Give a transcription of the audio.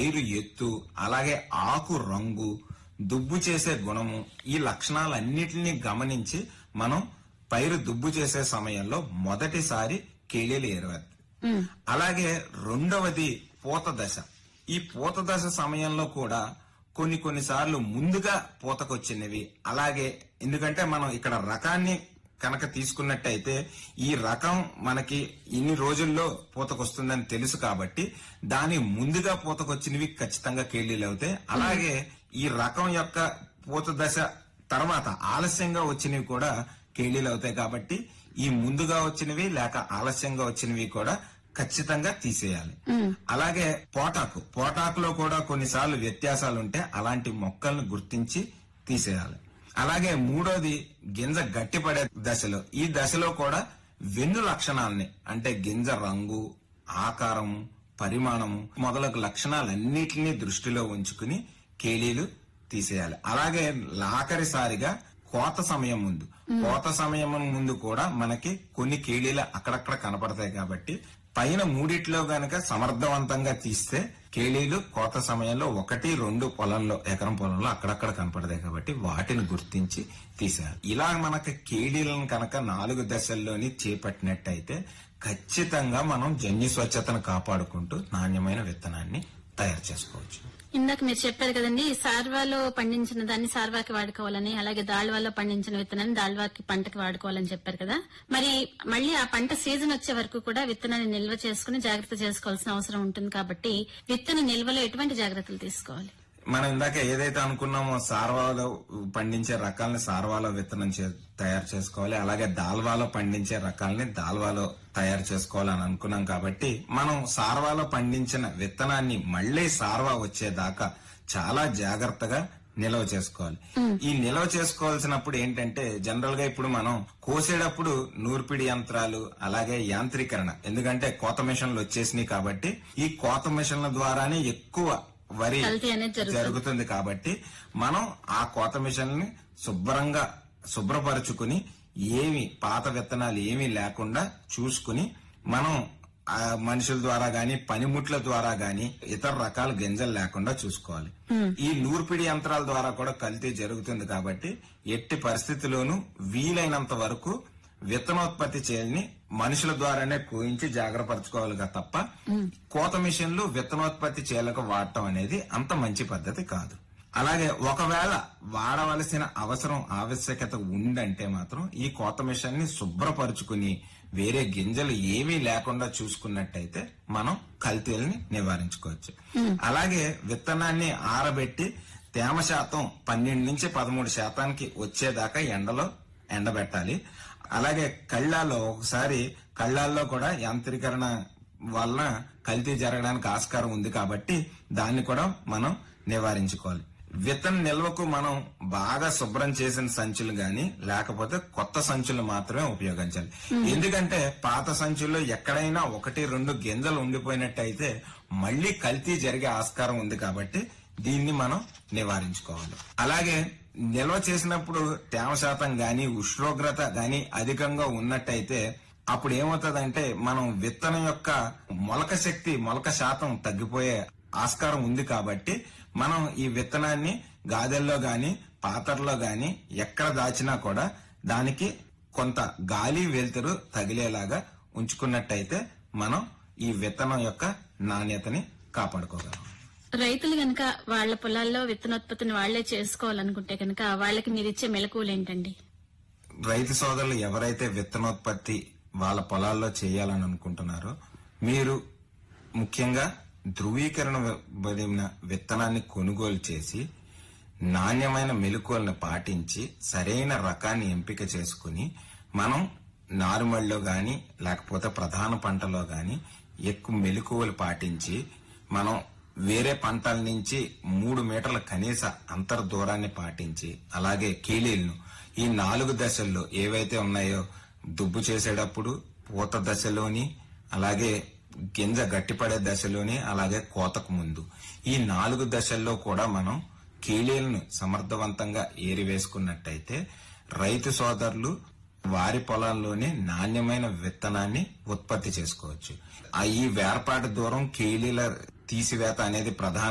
పైరు ఎత్తు అలాగే ఆకు రంగు దుబ్బు చేసే గుణము ఈ లక్షణాలన్నిటిని గమనించి మనం పైరు దుబ్బు చేసే సమయంలో మొదటిసారి కేళీలు ఏరవేద్దాం అలాగే రెండవది పూత దశ ఈ పూత దశ సమయంలో కూడా కొన్ని కొన్నిసార్లు ముందుగా పూతకొచ్చినవి అలాగే ఎందుకంటే మనం ఇక్కడ రకాన్ని కనుక తీసుకున్నట్టయితే ఈ రకం మనకి ఇన్ని రోజుల్లో పూతకొస్తుందని తెలుసు కాబట్టి దాని ముందుగా పూతకొచ్చినవి ఖచ్చితంగా కేళీలు అవుతాయి అలాగే ఈ రకం యొక్క పూత దశ తర్వాత ఆలస్యంగా వచ్చినవి కూడా కేళీలు అవుతాయి కాబట్టి ఈ ముందుగా వచ్చినవి లేక ఆలస్యంగా వచ్చినవి కూడా ఖచ్చితంగా తీసేయాలి అలాగే పోటాకు పోటాకులో కూడా కొన్నిసార్లు వ్యత్యాసాలు ఉంటే అలాంటి మొక్కలను గుర్తించి తీసేయాలి అలాగే మూడోది గింజ గట్టిపడే దశలో ఈ దశలో కూడా వెన్ను లక్షణాలని అంటే గింజ రంగు ఆకారము పరిమాణము మొదలగు లక్షణాలన్నిటినీ దృష్టిలో ఉంచుకుని కేళీలు తీసేయాలి అలాగే ఆఖరిసారిగా కోత సమయం ముందు కోత సమయం ముందు కూడా మనకి కొన్ని కేళీలు అక్కడక్కడ కనపడతాయి కాబట్టి పైన మూడిట్లో గనక సమర్థవంతంగా తీస్తే కేళీలు కోత సమయంలో ఒకటి రెండు పొలంలో ఎకరం పొలంలో అక్కడక్కడ కనపడతాయి కాబట్టి వాటిని గుర్తించి తీసేయాలి ఇలా మనకి కేళీలను కనుక నాలుగు దశల్లోని చేపట్టినట్టయితే ఖచ్చితంగా మనం జన్యు స్వచ్ఛతను కాపాడుకుంటూ నాణ్యమైన విత్తనాన్ని తయారు చేసుకోవచ్చు ఇందాక మీరు చెప్పారు కదండి సార్వాలో పండించిన దాన్ని సార్వాకి వాడుకోవాలని అలాగే దాళ్వాలో పండించిన విత్తనాన్ని దాళ్వాకి పంటకి వాడుకోవాలని చెప్పారు కదా మరి మళ్ళీ ఆ పంట సీజన్ వచ్చే వరకు కూడా విత్తనాన్ని నిల్వ చేసుకుని జాగ్రత్త చేసుకోవాల్సిన అవసరం ఉంటుంది కాబట్టి విత్తన నిల్వలో ఎటువంటి జాగ్రత్తలు తీసుకోవాలి మనం ఇందాక ఏదైతే అనుకున్నామో సార్వాలో పండించే రకాలని సార్వాలో విత్తనం చే- తయారు చేసుకోవాలి అలాగే దాల్వాలో పండించే రకాలని దాల్వాలో తయారు చేసుకోవాలని అనుకున్నాం కాబట్టి మనం సార్వాలో పండించిన విత్తనాన్ని మళ్ళీ సార్వా వచ్చేదాకా చాలా జాగ్రత్తగా నిల్వ చేసుకోవాలి ఈ నిల్వ చేసుకోవాల్సినప్పుడు ఏంటంటే జనరల్ గా ఇప్పుడు మనం కోసేటప్పుడు నూర్పిడి యంత్రాలు అలాగే యాంత్రీకరణ ఎందుకంటే కోత మిషన్లు వచ్చేసినాయి కాబట్టి ఈ కోత మిషన్ల ద్వారానే ఎక్కువ వరి కల్తీ అనేది జరుగుతుంది. జరుగుతుంది కాబట్టి మనం ఆ కోత మిషన్ ని శుభ్రంగా శుభ్రపరుచుకుని ఏమి పాత విత్తనాలు ఏమీ లేకుండా చూసుకుని మనం ఆ మనుషుల ద్వారా గాని పనిముట్ల ద్వారా గాని ఇతర రకాల గింజలు లేకుండా చూసుకోవాలి ఈ నూర్పిడి యంత్రాల ద్వారా కూడా కల్తీ జరుగుతుంది కాబట్టి ఎట్టి పరిస్థితిలోనూ వీలైనంత వరకు విత్తనోత్పత్తి చేయని మనుషుల ద్వారానే కోయించి జాగ్రత్తపరచుకోవాలిగా తప్ప కోత మిషన్లు విత్తనోత్పత్తి చేయలకు వాడటం అనేది అంత మంచి పద్ధతి కాదు అలాగే ఒకవేళ వాడవలసిన అవసరం ఆవశ్యకత ఉందంటే మాత్రం ఈ కోత మిషన్ ని శుభ్రపరుచుకుని వేరే గింజలు ఏమీ లేకుండా చూసుకున్నట్టయితే మనం కల్తీలని నివారించుకోవచ్చు అలాగే విత్తనాన్ని ఆరబెట్టి తేమ శాతం పన్నెండు నుంచి పదమూడు శాతానికి వచ్చేదాకా ఎండలో ఎండబెట్టాలి అలాగే కళ్ళాల్లో ఒకసారి కళ్ళాల్లో కూడా యాంత్రీకరణ వలన కల్తీ జరగడానికి ఆస్కారం ఉంది కాబట్టి దాన్ని కూడా మనం నివారించుకోవాలి విత్తన నిల్వకు మనం బాగా శుభ్రం చేసిన సంచులు గాని లేకపోతే కొత్త సంచులు మాత్రమే ఉపయోగించాలి ఎందుకంటే పాత సంచుల్లో ఎక్కడైనా ఒకటి రెండు గింజలు ఉండిపోయినట్టయితే మళ్ళీ కల్తీ జరిగే ఆస్కారం ఉంది కాబట్టి దీన్ని మనం నివారించుకోవాలి అలాగే నిల్వ చేసినప్పుడు తేమ శాతం గాని ఉష్ణోగ్రత గాని అధికంగా ఉన్నట్టయితే అప్పుడు ఏమవుతుందంటే మనం విత్తనం యొక్క మొలక శక్తి మొలక శాతం తగ్గిపోయే ఆస్కారం ఉంది కాబట్టి మనం ఈ విత్తనాన్ని గాదెల్లో గాని పాత్రలో గాని ఎక్కడ దాచినా కూడా దానికి కొంత గాలి వెలుతురు తగిలేలాగా ఉంచుకున్నట్టయితే మనం ఈ విత్తనం యొక్క నాణ్యతని కాపాడుకోగలం రైతులు గనక వాళ్ళ పొలాల్లో విత్తనోత్పత్తిని వాళ్లే చేసుకోవాలనుకుంటే కనుక వాళ్ళకి మీరు ఇచ్చే మెలకువలు ఏంటండి రైతు సోదరులు ఎవరైతే విత్తనోత్పత్తి వాళ్ళ పొలాల్లో చేయాలని అనుకుంటున్నారో మీరు ముఖ్యంగా ధృవీకరణబడిన విత్తనాన్ని కొనుగోలు చేసి నాణ్యమైన మెలకువలను పాటించి సరైన రకాన్ని ఎంపిక చేసుకుని మనం నారుమడిలో గాని లేకపోతే ప్రధాన పంటలో గాని ఎక్కువ మెలకువలు పాటించి మనం వేరే పంటల నుంచి మూడు మీటర్ల కనీస అంతర్ దూరాన్ని పాటించి అలాగే కీలీలను ఈ నాలుగు దశల్లో ఏవైతే ఉన్నాయో దుబ్బు చేసేటప్పుడు పూత దశలోని అలాగే గింజ గట్టిపడే దశలోని అలాగే కోతకు ముందు ఈ నాలుగు దశల్లో కూడా మనం కీలీలను సమర్థవంతంగా ఏరివేసుకున్నట్టయితే రైతు సోదరులు వారి పొలాల్లోనే నాణ్యమైన విత్తనాన్ని ఉత్పత్తి చేసుకోవచ్చు ఆ ఈ వేర్పాటు దూరం కీలీల తీసివేత అనేది ప్రధాన